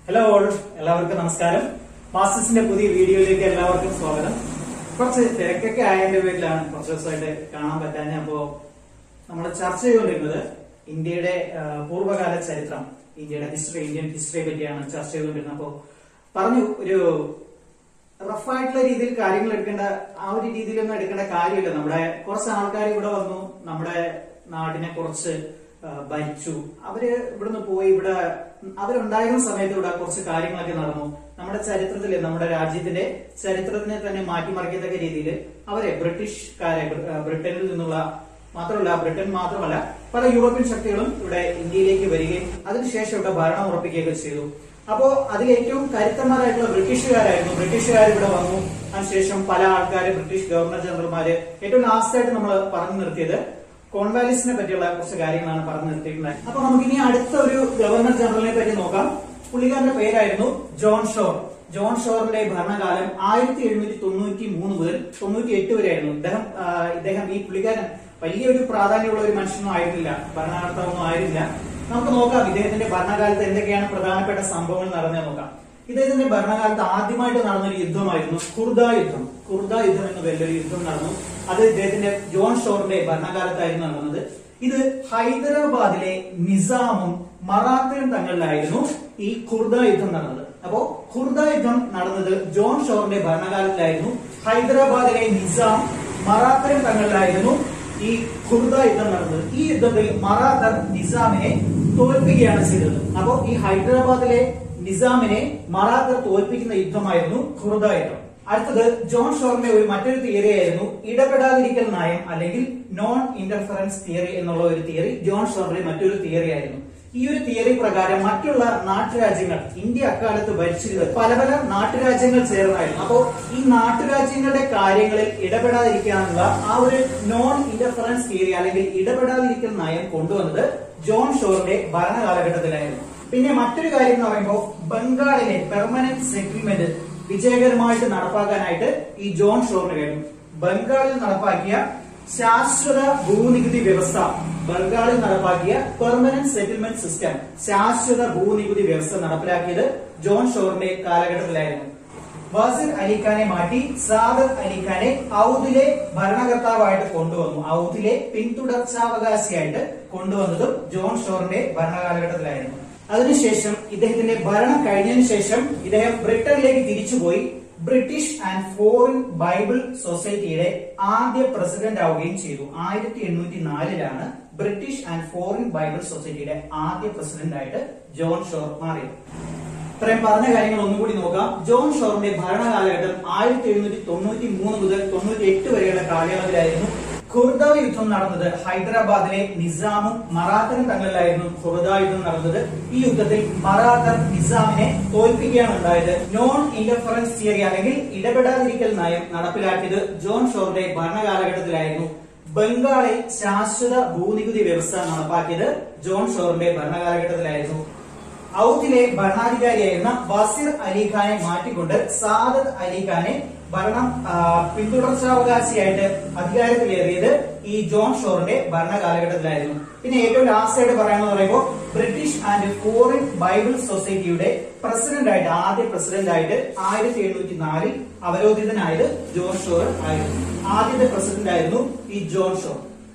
Hello all എല്ലാവർക്കും നമസ്കാരം മാസ്റ്റേഴ്സിന്റെ പുതിയ വീഡിയോയിലേക്ക് എല്ലാവർക്കും സ്വാഗതം കുറച്ച് തിരക്കൊക്കെ ആയതിന്റെ പേരിലാണ് കുറച്ച് ദിവസമായിട്ട് കാണാൻ പറ്റാഞ്ഞ അപ്പോ നമ്മൾ ചർച്ച ചെയ്തുകൊണ്ടിരുന്നത് ഇന്ത്യയുടെ ആ, പൂർവ്വകാല ചരിത്രം ഇന്ത്യയുടെ ഹിസ്റ്ററി ഇന്ത്യൻ ഹിസ്റ്ററിയെ പറ്റിയാണ് ചർച്ച ചെയ്തുകൊണ്ടിരുന്നത് അപ്പോ പറഞ്ഞു ഒരു റഫായിട്ടുള്ള രീതിയിൽ കാര്യങ്ങൾ എടുക്കേണ്ട ആ ഒരു രീതിയിലൊന്നും എടുക്കേണ്ട കാര്യമില്ല നമ്മുടെ കുറച്ച് ആൾക്കാർ ഇവിടെ വന്നു നമ്മുടെ നാടിനെ കുറച്ച് ആ, ഭരിച്ചു അവര് ഇവിടുന്ന് പോയി ഇവിടെ അവരുണ്ടായിരുന്ന സമയത്ത് ഇവിടെ കുറച്ച് കാര്യങ്ങളൊക്കെ നടന്നു നമ്മുടെ ചരിത്രത്തില് നമ്മുടെ രാജ്യത്തിന്റെ ചരിത്രത്തിനെ തന്നെ മാറ്റിമറിക്കത്തക്ക രീതിയിൽ അവരെ ബ്രിട്ടീഷുകാരെ ബ്രി- ആ, ബ്രിട്ടനിൽ നിന്നുള്ള മാത്രമല്ല ബ്രിട്ടൻ മാത്രമല്ല പല യൂറോപ്യൻ ശക്തികളും ഇവിടെ ഇന്ത്യയിലേക്ക് വരികയും അതിനുശേഷം ഇവിടെ ഭരണം ഉറപ്പിക്കുകയൊക്കെ ചെയ്തു അപ്പോ അതിൽ ഏറ്റവും കരുത്തന്മാരായിട്ടുള്ള ബ്രിട്ടീഷുകാരായിരുന്നു ബ്രിട്ടീഷുകാർ ഇവിടെ വന്നു അതിനുശേഷം പല ആൾക്കാര് ബ്രിട്ടീഷ് ഗവർണർ ജനറൽമാര് ഏറ്റവും ലാസ്റ്റ് ആയിട്ട് നമ്മൾ പറഞ്ഞു നിർത്തിയത് കോൺവാലിസിനെ പറ്റിയുള്ള കുറച്ച് കാര്യങ്ങളാണ് പറഞ്ഞു നിർത്തിയിട്ടുള്ളത് അപ്പൊ നമുക്ക് ഇനി അടുത്ത ഒരു ഗവർണർ ജനറലിനെ പറ്റി നോക്കാം പുള്ളിക്കാരന്റെ പേരായിരുന്നു ജോൺ ഷോർ ജോൺ ഷോറിന്റെ ഭരണകാലം ആയിരത്തി എഴുന്നൂറ്റി തൊണ്ണൂറ്റി മൂന്ന് മുതൽ തൊണ്ണൂറ്റി എട്ട് വരെയായിരുന്നു ഇദ്ദേഹം ആ, ഇദ്ദേഹം ഈ പുള്ളിക്കാരൻ വലിയൊരു പ്രാധാന്യമുള്ള ഒരു മനുഷ്യനൊന്നും ആയിരുന്നില്ല ഭരണകർത്താവൊന്നും ആയിരുന്നില്ല നമുക്ക് നോക്കാം ഇദ്ദേഹത്തിന്റെ ഭരണകാലത്ത് എന്തൊക്കെയാണ് പ്രധാനപ്പെട്ട സംഭവങ്ങൾ നടന്നത് നോക്കാം ഇദ്ദേഹത്തിന്റെ ഭരണകാലത്ത് ആദ്യമായിട്ട് നടന്നൊരു യുദ്ധമായിരുന്നു കുർദ യുദ്ധം കുർദ യുദ്ധം എന്ന പേരിലൊരു യുദ്ധം നടന്നു അത് ഇദ്ദേഹത്തിന്റെ ജോൺ ഷോറിന്റെ ഭരണകാലത്തായിരുന്നു നടന്നത് ഇത് ഹൈദരാബാദിലെ നിസാമും മറാത്തയും തങ്ങളിലായിരുന്നു ഈ കുർദ യുദ്ധം നടന്നത് അപ്പോ കുർദ യുദ്ധം നടന്നത് ജോൺ ഷോറിന്റെ ഭരണകാലത്തിലായിരുന്നു ഹൈദരാബാദിലെ നിസാം മറാത്തയും തങ്ങളിലായിരുന്നു ഈ ഖുർദ യുദ്ധം നടന്നത് ഈ യുദ്ധത്തിൽ മറാത്തർ നിസാമിനെ തോൽപ്പിക്കുകയാണ് ചെയ്തത് അപ്പോ ഈ ഹൈദരാബാദിലെ നിസാമിനെ മറാത്തർ തോൽപ്പിക്കുന്ന യുദ്ധമായിരുന്നു ഖുർദ യുദ്ധം അടുത്തത് ജോൺ ഷോറിന്റെ ഒരു മറ്റൊരു തിയറി ആയിരുന്നു ഇടപെടാതിരിക്കൽ നയം അല്ലെങ്കിൽ നോൺ ഇന്റർഫറൻസ് തിയറി എന്നുള്ള ഒരു തിയറി ജോൺ ഷോറിന്റെ മറ്റൊരു തിയറി ആയിരുന്നു ഈ ഒരു തിയറി പ്രകാരം മറ്റുള്ള നാട്ടുരാജ്യങ്ങൾ ഇന്ത്യ അക്കാലത്ത് ഭരിച്ചിരുന്നത് പല പല നാട്ടുരാജ്യങ്ങൾ ചേർന്നായിരുന്നു അപ്പോ ഈ നാട്ടുരാജ്യങ്ങളുടെ കാര്യങ്ങളിൽ ഇടപെടാതിരിക്കാനുള്ള ആ ഒരു നോൺ ഇന്റർഫറൻസ് തിയറി അല്ലെങ്കിൽ ഇടപെടാതിരിക്കൽ നയം കൊണ്ടുവന്നത് ജോൺ ഷോറിന്റെ ഭരണകാലഘട്ടത്തിലായിരുന്നു പിന്നെ മറ്റൊരു കാര്യം എന്ന് പറയുമ്പോൾ ബംഗാളിലെ പെർമനന്റ് സെറ്റിൽമെന്റ് വിജയകരമായിട്ട് നടപ്പാക്കാനായിട്ട് ഈ ജോൺ ഷോറിന് കഴിഞ്ഞു ബംഗാളിൽ നടപ്പാക്കിയ ശാശ്വത ഭൂനികുതി വ്യവസ്ഥ ബംഗാളിൽ നടപ്പാക്കിയ പെർമനന്റ് സെറ്റിൽമെന്റ് സിസ്റ്റം ശാശ്വത ഭൂനികുതി വ്യവസ്ഥ നടപ്പിലാക്കിയത് ജോൺ ഷോറിന്റെ കാലഘട്ടത്തിലായിരുന്നു വസീർ അലിഖാനെ മാറ്റി സാദത്ത് അലിഖാനെ ഔദിലെ ഭരണകർത്താവായിട്ട് കൊണ്ടുവന്നു ഔദിലെ പിന്തുടർച്ചാവകാശിയായിട്ട് കൊണ്ടുവന്നതും ജോൺ ഷോറിന്റെ ഭരണകാലഘട്ടത്തിലായിരുന്നു അതിനുശേഷം ഇദ്ദേഹത്തിന്റെ ഭരണം കഴിഞ്ഞതിന് ശേഷം ഇദ്ദേഹം ബ്രിട്ടനിലേക്ക് തിരിച്ചുപോയി ബ്രിട്ടീഷ് ആൻഡ് ഫോറിൻ ബൈബിൾ സൊസൈറ്റിയുടെ ആദ്യ പ്രസിഡന്റ് ആവുകയും ചെയ്തു ആയിരത്തി എണ്ണൂറ്റി നാലിലാണ് ബ്രിട്ടീഷ് ആൻഡ് ഫോറിൻ ബൈബിൾ സൊസൈറ്റിയുടെ ആദ്യ പ്രസിഡന്റ് ആയിട്ട് ജോൺ ഷോർ മാറിയത് ഇത്രയും പറഞ്ഞ കാര്യങ്ങൾ ഒന്നുകൂടി നോക്കാം ജോൺ ഷോറിന്റെ ഭരണകാലഘട്ടം ആയിരത്തി എഴുന്നൂറ്റി തൊണ്ണൂറ്റി മൂന്ന് മുതൽ തൊണ്ണൂറ്റി എട്ട് വരെയുള്ള കാലയളവിലായിരുന്നു ഖുർദ യുദ്ധം നടന്നത് ഹൈദരാബാദിലെ നിസാമും മറാത്തനും തങ്ങളിലായിരുന്നു ഖുർദ യുദ്ധം നടന്നത് ഈ യുദ്ധത്തിൽ മറാത്തർ നിസാമിനെ തോൽപ്പിക്കുകയാണ് ഉണ്ടായത് നോൺ ഇന്റർഫറൻസ് തിയറി അല്ലെങ്കിൽ ഇടപെടാതിരിക്കൽ നയം നടപ്പിലാക്കിയത് ജോൺ ഷോറിന്റെ ഭരണകാലഘട്ടത്തിലായിരുന്നു ബംഗാളിൽ ശാശ്വത ഭൂനികുതി വ്യവസ്ഥ നടപ്പാക്കിയത് ജോൺ ഷോറിന്റെ ഭരണകാലഘട്ടത്തിലായിരുന്നു ഔദിലെ ഭരണാധികാരിയായിരുന്ന വസീർ അലിഖാനെ മാറ്റിക്കൊണ്ട് സാദത്ത് അലിഖാനെ ഭരണം ആ, പിന്തുടർച്ചാവകാശിയായിട്ട് അധികാരത്തിലേറിയത് ഈ ജോൺ ഷോറിന്റെ ഭരണകാലഘട്ടത്തിലായിരുന്നു പിന്നെ ഏറ്റവും ലാസ്റ്റ് ആയിട്ട് പറയാമെന്ന് പറയുമ്പോൾ ബ്രിട്ടീഷ് ആൻഡ് ഫോറിൻ ബൈബിൾ സൊസൈറ്റിയുടെ പ്രസിഡന്റ് ആയിട്ട് ആദ്യ പ്രസിഡന്റ് ആയിട്ട് ആയിരത്തി എണ്ണൂറ്റി നാലിൽ അവരോധിതനായത് ജോൺ ഷോർ ആയിരുന്നു ആദ്യത്തെ പ്രസിഡന്റ് ആയിരുന്നു ഈ ജോൺ ഷോർ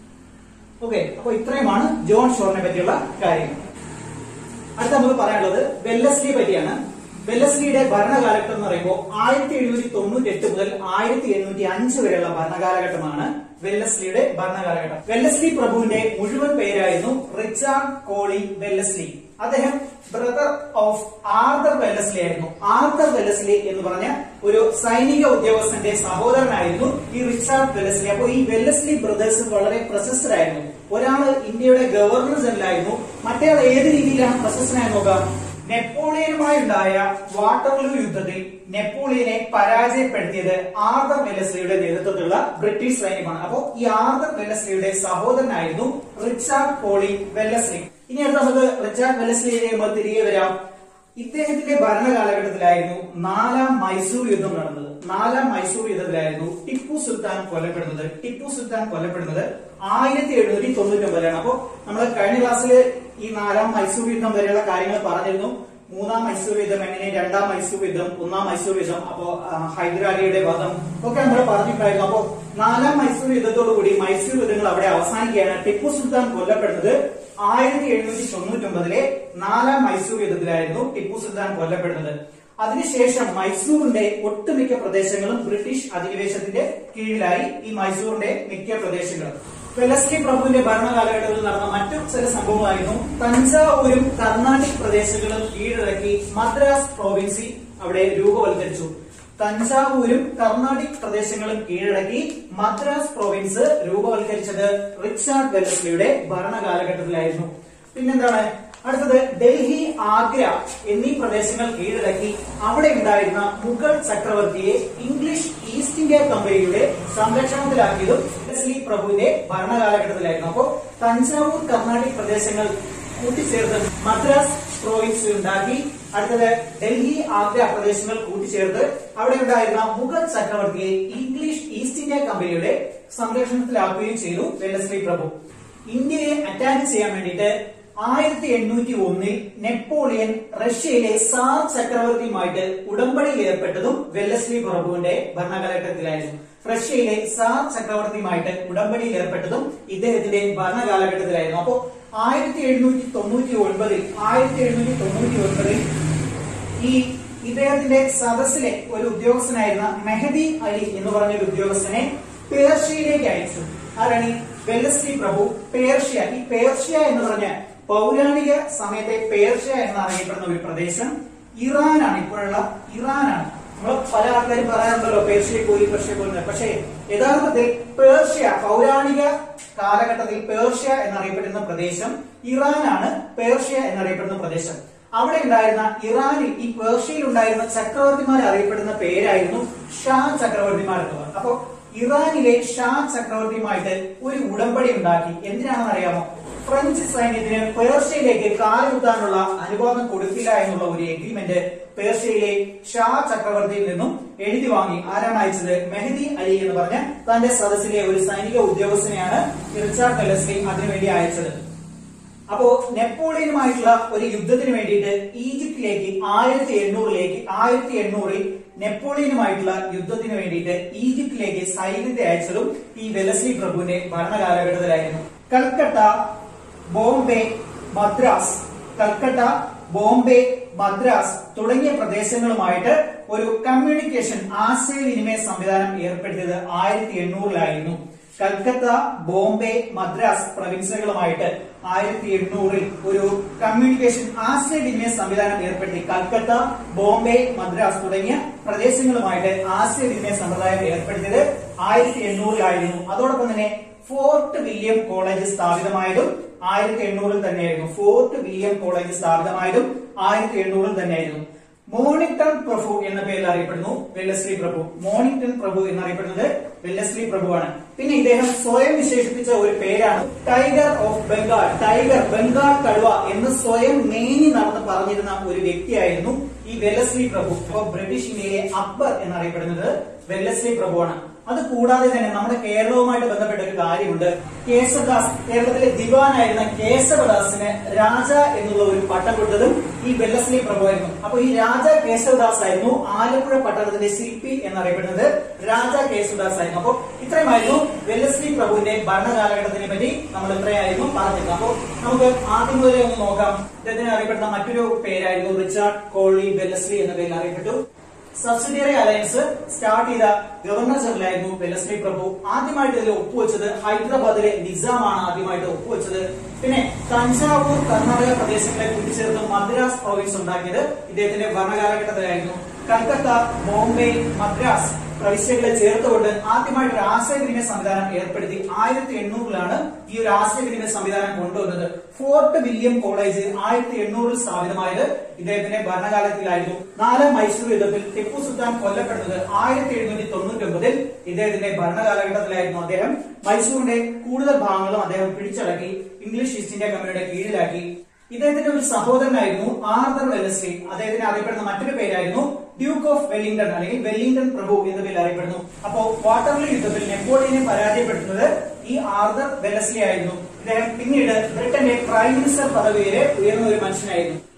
ഓക്കെ അപ്പൊ ഇത്രയുമാണ് ജോൺ ഷോറിനെ പറ്റിയുള്ള കാര്യങ്ങൾ അടുത്ത നമുക്ക് പറയാനുള്ളത് വെല്ലസ്ലിയെ പറ്റിയാണ് വെല്ലസ്ലിയുടെ ഭരണകാലഘട്ടം എന്ന് പറയുമ്പോൾ ആയിരത്തി എഴുന്നൂറ്റി തൊണ്ണൂറ്റി എട്ട് മുതൽ ആയിരത്തി എണ്ണൂറ്റി അഞ്ച് വരെയുള്ള ഭരണകാലഘട്ടമാണ് വെല്ലസ്ലിയുടെ ഭരണകാലഘട്ടം വെല്ലസ്ലി പ്രഭുവിന്റെ മുഴുവൻ പേരായിരുന്നു റിച്ചാർഡ് കോളി വെല്ലസ്ലി അദ്ദേഹം ബ്രദർ ഓഫ് ആർദർ വെല്ലസ്ലി ആയിരുന്നു ആർദർ വെല്ലസ്ലി എന്ന് പറഞ്ഞ ഒരു സൈനിക ഉദ്യോഗസ്ഥന്റെ സഹോദരനായിരുന്നു ഈ റിച്ചാർഡ് വെല്ലസ്ലി അപ്പോൾ ഈ വെല്ലസ്ലി ബ്രദേഴ്സ് വളരെ പ്രശസ്തരായിരുന്നു ഒരാള് ഇന്ത്യയുടെ ഗവർണർ ജനറലായിരുന്നു മറ്റേയാൾ ഏത് രീതിയിലാണ് പ്രശസ്തനായി നോക്കുക നെപ്പോളിയനുമായി ഉണ്ടായ വാട്ടർലൂ യുദ്ധത്തിൽ നെപ്പോളിയനെ പരാജയപ്പെടുത്തിയത് ആർദർ വെല്ലസ്ലിയുടെ നേതൃത്വത്തിലുള്ള ബ്രിട്ടീഷ് സൈന്യമാണ് അപ്പോ ഈ ആർദർ വെല്ലസ്ലിയുടെ സഹോദരനായിരുന്നു റിച്ചാർഡ് കോളി വെല്ലസ്ലി ഇനി അടുത്ത നമുക്ക് റിച്ചാർഡ് വെല്ലസ്ലിയെ നമ്മൾ തിരികെ വരാം ഇദ്ദേഹത്തിന്റെ ഭരണകാലഘട്ടത്തിലായിരുന്നു നാലാം മൈസൂർ യുദ്ധം നടന്നത് നാലാം മൈസൂർ യുദ്ധത്തിലായിരുന്നു ടിപ്പു സുൽത്താൻ കൊല്ലപ്പെടുന്നത് ടിപ്പു സുൽത്താൻ കൊല്ലപ്പെടുന്നത് ആയിരത്തി എഴുന്നൂറ്റി തൊണ്ണൂറ്റി ഒമ്പതിലാണ് അപ്പോ നമ്മൾ കഴിഞ്ഞ ക്ലാസ്സിൽ ഈ നാലാം മൈസൂർ യുദ്ധം വരെയുള്ള കാര്യങ്ങൾ പറഞ്ഞിരുന്നു മൂന്നാം മൈസൂർ യുദ്ധം എങ്ങനെ രണ്ടാം മൈസൂർ യുദ്ധം ഒന്നാം മൈസൂർ യുദ്ധം അപ്പോ ആ, ഹൈദരാലിയുടെ വധം ഒക്കെ നമ്മൾ പറഞ്ഞിട്ടുണ്ടായിരുന്നു അപ്പോ നാലാം മൈസൂർ യുദ്ധത്തോടുകൂടി മൈസൂർ യുദ്ധങ്ങൾ അവിടെ അവസാനിക്കുകയാണ് ടിപ്പു സുൽത്താൻ കൊല്ലപ്പെടുന്നത് ആയിരത്തി എഴുന്നൂറ്റി തൊണ്ണൂറ്റി ഒമ്പതിലെ നാലാം മൈസൂർ യുദ്ധത്തിലായിരുന്നു ടിപ്പു സുൽത്താൻ കൊല്ലപ്പെടുന്നത് അതിനുശേഷം മൈസൂറിന്റെ ഒട്ടുമിക്ക പ്രദേശങ്ങളും ബ്രിട്ടീഷ് അധിനിവേശത്തിന്റെ കീഴിലായി ഈ മൈസൂറിന്റെ മിക്ക പ്രദേശങ്ങളും വെലസ്ലി പ്രഭുവിന്റെ ഭരണകാലഘട്ടത്തിൽ നടന്ന മറ്റു ചില സംഭവങ്ങളായിരുന്നു തഞ്ചാവൂരും കർണാട്ടിക് പ്രദേശങ്ങളും കീഴടക്കി മദ്രാസ് പ്രോവിൻസി അവിടെ രൂപവൽക്കരിച്ചു തഞ്ചാവൂരും കർണാട്ടിക് പ്രദേശങ്ങളും കീഴടക്കി മദ്രാസ് പ്രോവിൻസ് രൂപവൽക്കരിച്ചത് റിച്ചാർഡ് വെല്ലസ്ലിയുടെ ഭരണകാലഘട്ടത്തിലായിരുന്നു പിന്നെന്താണ് അടുത്തത് ഡൽഹി ആഗ്ര എന്നീ പ്രദേശങ്ങൾ കീഴടക്കി അവിടെ ഉണ്ടായിരുന്ന മുഗൾ ചക്രവർത്തിയെ ഇംഗ്ലീഷ് ഈസ്റ്റ് ഇന്ത്യ കമ്പനിയുടെ സംരക്ഷണത്തിലാക്കിയതും വെല്ലസ്ലി പ്രഭുവിന്റെ ഭരണകാലഘട്ടത്തിലായിരുന്നു അപ്പോൾ തഞ്ചാവൂർ കർണാട്ടിക് പ്രദേശങ്ങൾ കൂട്ടിച്ചേർത്ത് മദ്രാസ് പ്രോവിൻസ് ഉണ്ടാക്കി അടുത്തത് ഡൽഹി ആഗ്ര പ്രദേശങ്ങൾ കൂട്ടിച്ചേർത്ത് അവിടെ ഉണ്ടായിരുന്ന മുഗൾ ചക്രവർത്തിയെ ഇംഗ്ലീഷ് ഈസ്റ്റ് ഇന്ത്യ കമ്പനിയുടെ സംരക്ഷണത്തിലാക്കുകയും ചെയ്തു വെല്ലസ്ലി പ്രഭു ഇന്ത്യയെ അറ്റാക്ക് ചെയ്യാൻ വേണ്ടിയിട്ട് ആയിരത്തി എണ്ണൂറ്റി ഒന്നിൽ നെപ്പോളിയൻ റഷ്യയിലെ സാർ ചക്രവർത്തിയുമായിട്ട് ഉടമ്പടിയിൽ ഏർപ്പെട്ടതും വെല്ലസ്ലി പ്രഭുവിന്റെ ഭരണകാലഘട്ടത്തിലായിരുന്നു റഷ്യയിലെ സാർ ചക്രവർത്തിയുമായിട്ട് ഉടമ്പടിയിൽ ഏർപ്പെട്ടതും ഇദ്ദേഹത്തിന്റെ ഭരണകാലഘട്ടത്തിലായിരുന്നു അപ്പോ ആയിരത്തി എഴുന്നൂറ്റി തൊണ്ണൂറ്റി ഒൻപതിൽ ആയിരത്തി എഴുന്നൂറ്റി തൊണ്ണൂറ്റി ഒൻപതിൽ ഈ ഇദ്ദേഹത്തിന്റെ സദസ്സിലെ ഒരു ഉദ്യോഗസ്ഥനായിരുന്ന മെഹദി അലി എന്ന് പറഞ്ഞ ഒരു ഉദ്യോഗസ്ഥനെ പേർഷ്യയിലേക്ക് അയച്ചു ആരാണ് ഈ വെല്ലസ്ലി പ്രഭു പേർഷ്യ ഈ പേർഷ്യ എന്ന് പറഞ്ഞ പൗരാണിക സമയത്തെ പേർഷ്യ എന്നറിയപ്പെടുന്ന ഒരു പ്രദേശം ഇറാനാണ് ഇപ്പോഴുള്ള ഇറാനാണ് നമ്മൾ പല ആൾക്കാരും പറയാറുണ്ടല്ലോ പേർഷ്യയിൽ പോയി പേർഷ്യ പോയി എന്ന്. പക്ഷേ യഥാർത്ഥത്തിൽ പേർഷ്യ പൗരാണിക കാലഘട്ടത്തിൽ പേർഷ്യ എന്നറിയപ്പെടുന്ന പ്രദേശം ഇറാനാണ് പേർഷ്യ എന്നറിയപ്പെടുന്ന പ്രദേശം അവിടെ ഉണ്ടായിരുന്ന ഇറാനിൽ ഈ പേർഷ്യയിൽ ഉണ്ടായിരുന്ന ചക്രവർത്തിമാർ അറിയപ്പെടുന്ന പേരായിരുന്നു ഷാ ചക്രവർത്തിമാർ എന്ന് അപ്പോ ഇറാനിലെ ഷാ ചക്രവർത്തിയുമായിട്ട് ഒരു ഉടമ്പടി ഉണ്ടാക്കി എന്തിനാണെന്ന് അറിയാമോ ഫ്രഞ്ച് സൈന്യത്തിന് പേർഷ്യയിലേക്ക് കാലുകുത്താനുള്ള അനുവാദം കൊടുക്കില്ല എന്നുള്ള ഒരു എഗ്രിമെന്റ് പേർഷ്യയിലെ ഷാ ചക്രവർത്തിയിൽ നിന്നും എഴുതി വാങ്ങി ആരാണ് അയച്ചത് മെഹദി അലി എന്ന് പറഞ്ഞ തന്റെ സദസ്സിലെ ഒരു സൈനിക ഉദ്യോഗസ്ഥനെയാണ് റിച്ചാർഡ് വെല്ലസ്ലി അതിനുവേണ്ടി അയച്ചത് അപ്പോ നെപ്പോളിയനുമായിട്ടുള്ള ഒരു യുദ്ധത്തിന് വേണ്ടിയിട്ട് ഈജിപ്തിലേക്ക് ആയിരത്തി എണ്ണൂറിലേക്ക് ആയിരത്തി എണ്ണൂറിൽ നെപ്പോളിയനുമായിട്ടുള്ള യുദ്ധത്തിന് വേണ്ടിയിട്ട് ഈജിപ്തിലേക്ക് സൈന്യത്തെ അയച്ചതും ഈ വെലസ്ലി പ്രഭുവിന്റെ ഭരണകാലഘട്ടത്തിലായിരുന്നു കൽക്കട്ട ബോംബെ മദ്രാസ് കൽക്കട്ട ബോംബെ മദ്രാസ് തുടങ്ങിയ പ്രദേശങ്ങളുമായിട്ട് ഒരു കമ്മ്യൂണിക്കേഷൻ ആശയവിനിമയ സംവിധാനം ഏർപ്പെടുത്തിയത് ആയിരത്തി എണ്ണൂറിലായിരുന്നു കൽക്കത്ത ബോംബെ മദ്രാസ് പ്രവിൻസുകളുമായിട്ട് ആയിരത്തി എണ്ണൂറിൽ ഒരു കമ്മ്യൂണിക്കേഷൻ ആശയവിനിമയ സംവിധാനം ഏർപ്പെടുത്തി കൽക്കത്ത ബോംബെ മദ്രാസ് തുടങ്ങിയ പ്രദേശങ്ങളുമായിട്ട് ആശയവിനിമയ സമ്പ്രദായം ഏർപ്പെടുത്തിയത് ആയിരത്തി എണ്ണൂറിലായിരുന്നു അതോടൊപ്പം തന്നെ ഫോർട്ട് വില്യം കോളേജ് സ്ഥാപിതമായതും ആയിരത്തി എണ്ണൂറിൽ തന്നെയായിരുന്നു ഫോർട്ട് വില്യം കോളേജ് സ്ഥാപിതമായതും ആയിരത്തി എണ്ണൂറിൽ തന്നെയായിരുന്നു മോണിക്ടൺ പ്രഭു എന്ന പേരിൽ അറിയപ്പെടുന്നു വെല്ലസ്ലി പ്രഭു മോണിക്ടൺ പ്രഭു എന്നറിയപ്പെടുന്നത് വെല്ലസ്ലി പ്രഭുവാണ് പിന്നെ ഇദ്ദേഹം സ്വയം വിശേഷിപ്പിച്ച ഒരു പേരാണ് tiger of Bengal tiger Bengal കടുവ എന്ന് സ്വയം മേനി നടന്ന് പറഞ്ഞിരുന്ന ഒരു വ്യക്തിയായിരുന്നു ഈ വെല്ലസ്ലി പ്രഭു അപ്പൊ ബ്രിട്ടീഷ് ഇന്ത്യയിലെ അക്ബർ എന്നറിയപ്പെടുന്നത് വെല്ലസ്ലി പ്രഭുവാണ് അത് കൂടാതെ തന്നെ നമ്മുടെ കേരളവുമായിട്ട് ബന്ധപ്പെട്ട ഒരു കാര്യമുണ്ട് കേശവദാസ് കേരളത്തിലെ ദിവാനായിരുന്ന കേശവദാസിന് രാജ എന്നുള്ള ഒരു പട്ടം കൊടുത്തതും ഈ വെല്ലസ്ലി പ്രഭുവായിരുന്നു അപ്പൊ ഈ രാജ കേശവദാസ് ആയിരുന്നു ആലപ്പുഴ പട്ടണത്തിന്റെ ശില്പി എന്നറിയപ്പെടുന്നത് രാജ കേശവദാസ് ആയിരുന്നു അപ്പൊ ഇത്രയുമായിരുന്നു വെല്ലസ്ലി പ്രഭുവിന്റെ ഭരണകാലഘട്ടത്തിനെ പറ്റി നമ്മൾ ഇത്രയായിരുന്നു പറഞ്ഞിരുന്നത് അപ്പൊ നമുക്ക് ആദ്യം മുതലേ ഒന്ന് നോക്കാം ഇദ്ദേഹത്തിന് അറിയപ്പെടുന്ന മറ്റൊരു പേരായിരുന്നു റിച്ചാർഡ് കോളി വെല്ലസ്ലി എന്ന പേരിൽ അറിയപ്പെട്ടു സബ്സിഡിയറി അലയൻസ് സ്റ്റാർട്ട് ചെയ്ത ഗവർണർ ജനറലായിരുന്നു വെല്ലസ്ലി പ്രഭു ആദ്യമായിട്ട് ഇതിൽ ഒപ്പുവെച്ചത് ഹൈദരാബാദിലെ നിസാമാണ് ആദ്യമായിട്ട് ഒപ്പുവെച്ചത് പിന്നെ തഞ്ചാവൂർ കർണാടക പ്രദേശങ്ങളെ കൂട്ടിച്ചേർത്ത് മദ്രാസ് പ്രോവിൻസ് ഉണ്ടാക്കിയത് ഇദ്ദേഹത്തിന്റെ ഭരണകാലഘട്ടത്തിലായിരുന്നു കൽക്കത്ത ബോംബെ മദ്രാസ് പ്രവിശ്യകളെ ചേർത്തുകൊണ്ട് ആദ്യമായിട്ട് ഒരു ആശയവിനിമയ സംവിധാനം ഏർപ്പെടുത്തി ആയിരത്തി എണ്ണൂറിലാണ് ഈ ഒരു ആശയവിനിമയ സംവിധാനം കൊണ്ടുവന്നത് ഫോർട്ട് വില്യം കോളേജ് ആയിരത്തി എണ്ണൂറിൽ സ്ഥാപിതമായത് ഇദ്ദേഹത്തിന്റെ ഭരണകാലത്തിലായിരുന്നു നാലാം മൈസൂർ യുദ്ധത്തിൽ ടിപ്പു സുൽത്താൻ കൊല്ലപ്പെടുന്നത് ആയിരത്തി എഴുന്നൂറ്റി തൊണ്ണൂറ്റി ഒമ്പതിൽ ഇദ്ദേഹത്തിന്റെ ഭരണകാലഘട്ടത്തിലായിരുന്നു അദ്ദേഹം മൈസൂരിന്റെ കൂടുതൽ ഭാഗങ്ങളും അദ്ദേഹം പിടിച്ചടക്കി ഇംഗ്ലീഷ് ഈസ്റ്റ് ഇന്ത്യ കമ്പനിയുടെ കീഴിലാക്കി ഇദ്ദേഹത്തിന്റെ ഒരു സഹോദരനായിരുന്നു ആർദർ വെല്ലസ്ലി അദ്ദേഹത്തിന് അറിയപ്പെടുന്ന മറ്റൊരു പേരായിരുന്നു ഡ്യൂക്ക് ഓഫ് വെല്ലിംഗ്ടൺ അല്ലെങ്കിൽ വെല്ലിംഗ്ടൺ പ്രഭു എന്ന പേരിൽ അറിയപ്പെടുന്നു അപ്പോ വാട്ടർലി യുദ്ധത്തിൽ നെപ്പോളിയനെ പരാജയപ്പെടുത്തുന്നത് ഈ ആർദർ വെല്ലസ്ലി ആയിരുന്നു ഇദ്ദേഹം പിന്നീട് ബ്രിട്ടന്റെ പ്രൈം മിനിസ്റ്റർ പദവിയിലെ ഉയർന്ന ഒരു മനുഷ്യനായിരുന്നു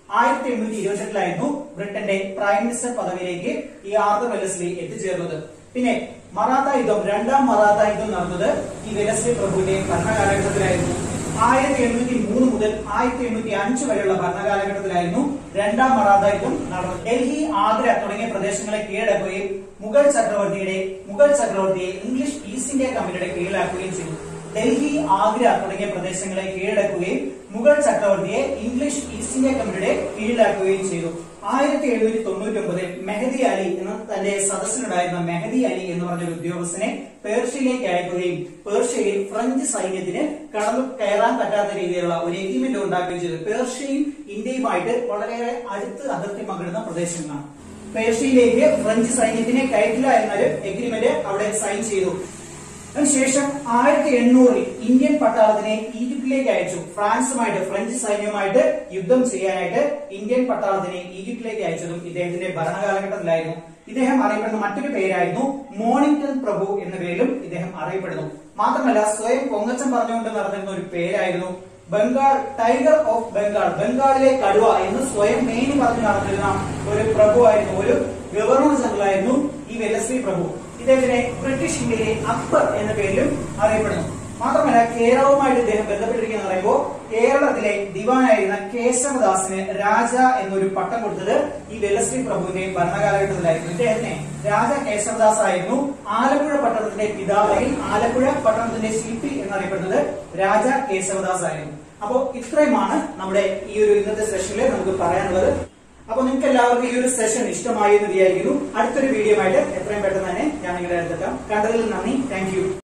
ആയിരത്തി എണ്ണൂറ്റി ഇരുപത്തെട്ടിലായിരുന്നു ബ്രിട്ടന്റെ പ്രൈം മിനിസ്റ്റർ പദവിയിലേക്ക് ഈ ആർദർ വെല്ലസ്ലി എത്തിച്ചേർന്നത് പിന്നെ മറാത്ത യുദ്ധം രണ്ടാം മറാത്ത യുദ്ധം നടന്നത് ഈ വെലസ്ലി പ്രഭുവിന്റെ ഭരണകാലഘട്ടത്തിലായിരുന്നു ആയിരത്തി എണ്ണൂറ്റി മൂന്ന് മുതൽ ആയിരത്തി എണ്ണൂറ്റി അഞ്ച് വരെയുള്ള ഭരണകാലഘട്ടത്തിലായിരുന്നു രണ്ടാം മറാത്ത യുദ്ധം നടന്നത് ഡൽഹി ആഗ്ര തുടങ്ങിയ പ്രദേശങ്ങളെ കീഴടക്കുകയും മുഗൾ ചക്രവർത്തിയുടെ മുഗൾ ചക്രവർത്തിയെ ഇംഗ്ലീഷ് ഈസ്റ്റ് ഇന്ത്യ കമ്പനിയുടെ കീഴിലാക്കുകയും ചെയ്തു ഡൽഹി ആഗ്ര തുടങ്ങിയ പ്രദേശങ്ങളെ കീഴടക്കുകയും മുഗൾ ചക്രവർത്തിയെ ഇംഗ്ലീഷ് ഈസ്റ്റ് ഇന്ത്യ കമ്പനിയുടെ കീഴിലാക്കുകയും ചെയ്തു ആയിരത്തി എഴുന്നൂറ്റി തൊണ്ണൂറ്റി ഒമ്പതിൽ മെഹദി അലി എന്ന തന്റെ സദസ്സിലുണ്ടായിരുന്ന മെഹദി അലി എന്ന് പറഞ്ഞ ഒരു ഉദ്യോഗസ്ഥനെ പേർഷ്യയിലേക്ക് അയക്കുകയും പേർഷ്യയിൽ ഫ്രഞ്ച് സൈന്യത്തിന് കടന്നു കയറാൻ പറ്റാത്ത രീതിയിലുള്ള ഒരു എഗ്രിമെന്റ് ഉണ്ടാക്കുകയും ചെയ്തു പേർഷ്യയും ഇന്ത്യയുമായിട്ട് വളരെയേറെ അടുത്ത് അതിർത്തി പങ്കിടുന്ന പ്രദേശങ്ങളാണ് പേർഷ്യയിലേക്ക് ഫ്രഞ്ച് സൈന്യത്തിനെ കയറ്റില്ല എന്നൊരു എഗ്രിമെന്റ് അവിടെ സൈൻ ചെയ്തു അതിനുശേഷം ആയിരത്തി എണ്ണൂറിൽ ഇന്ത്യൻ പട്ടാളത്തിനെ ഈജിപ്തിലേക്ക് അയച്ചു ഫ്രാൻസുമായിട്ട് ഫ്രഞ്ച് സൈന്യവുമായിട്ട് യുദ്ധം ചെയ്യാനായിട്ട് ഇന്ത്യൻ പട്ടാളത്തിനെ ഈജിപ്തിലേക്ക് അയച്ചതും ഇദ്ദേഹത്തിന്റെ ഭരണകാലഘട്ടത്തിലായിരുന്നു ഇദ്ദേഹം അറിയപ്പെടുന്ന മറ്റൊരു പേരായിരുന്നു മോണിംഗ്ടൺ പ്രഭു എന്ന പേരിലും ഇദ്ദേഹം അറിയപ്പെടുന്നു മാത്രമല്ല സ്വയം പൊങ്ങച്ചം പറഞ്ഞുകൊണ്ട് നടന്നിരുന്ന ഒരു പേരായിരുന്നു ബംഗാൾ ടൈഗർ ഓഫ് ബംഗാൾ ബംഗാളിലെ കടുവ എന്ന് സ്വയം മേനി പറഞ്ഞു നടന്നിരുന്ന ഒരു പ്രഭുവായിരുന്നു ഒരു ഗവർണർ ജനറൽ ആയിരുന്നു ഈ വെലശ്രീ പ്രഭു ഇദ്ദേഹത്തിനെ ബ്രിട്ടീഷ് ഇന്ത്യയിലെ അക്ബർ എന്ന പേരിലും അറിയപ്പെടുന്നു മാത്രമല്ല കേരളവുമായിട്ട് ഇദ്ദേഹം ബന്ധപ്പെട്ടിരിക്കുന്ന പറയുമ്പോൾ കേരളത്തിലെ ദിവാനായിരുന്ന കേശവദാസിന് രാജ എന്നൊരു പട്ടം കൊടുത്തത് ഈ വെലശ്രീ പ്രഭുവിന്റെ ഭരണകാലഘട്ടത്തിലായിരുന്നു ഇദ്ദേഹത്തിനെ രാജ കേശവദാസ് ആയിരുന്നു ആലപ്പുഴ പട്ടണത്തിന്റെ പിതാവ് അല്ലെങ്കിൽ ആലപ്പുഴ പട്ടണത്തിന്റെ ശില്പി എന്നറിയപ്പെടുന്നത് രാജ കേശവദാസ് ആയിരുന്നു അപ്പോ ഇത്രയുമാണ് നമ്മുടെ ഈ ഒരു ഇന്നത്തെ സെഷനിൽ നമുക്ക് പറയാനുള്ളത് അപ്പൊ നിങ്ങൾക്ക് എല്ലാവർക്കും ഈ ഒരു സെഷൻ ഇഷ്ടമായി എന്ന് വിചാരിക്കുന്നു അടുത്തൊരു വീഡിയോ ആയിട്ട് എത്രയും പെട്ടെന്ന് തന്നെ ഞാൻ നിങ്ങളുടെ അടുത്തെത്താം കണ്ടതിൽ നന്ദി താങ്ക്